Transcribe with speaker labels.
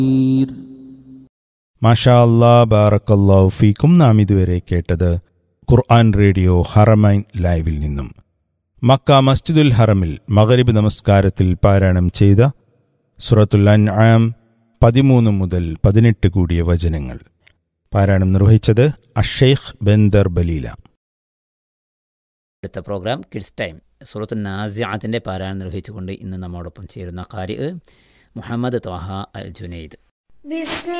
Speaker 1: മാഷാ അല്ലാ ബാറക്കല്ലാഹു ഫീക്കും നാം ഇതുവരെ കേട്ടത് ഖുർആൻ റേഡിയോ ഹറമൈൻ ലൈവിൽ നിന്നും മക്ക മസ്ജിദുൽ ഹറമിൽ മഗരിബ് നമസ്കാരത്തിൽ പാരായണം ചെയ്ത സുറത്തുൽ അൻആം പതിമൂന്ന് മുതൽ പതിനെട്ട് കൂടിയ വചനങ്ങൾ പാരായണം നിർവഹിച്ചത് അഷെയ്ഖ് ബെന്ദർ ബലീല
Speaker 2: അടുത്ത പ്രോഗ്രാം കിഡ്സ് ടൈം സുറത്ത് നാസിയാത്തിൻ്റെ പാരായണം നിർവഹിച്ചുകൊണ്ട് ഇന്ന് നമ്മോടൊപ്പം ചേരുന്ന കാരി മുഹമ്മദ് ത്വാഹ അൽ ജുനൈദ്
Speaker 3: بسم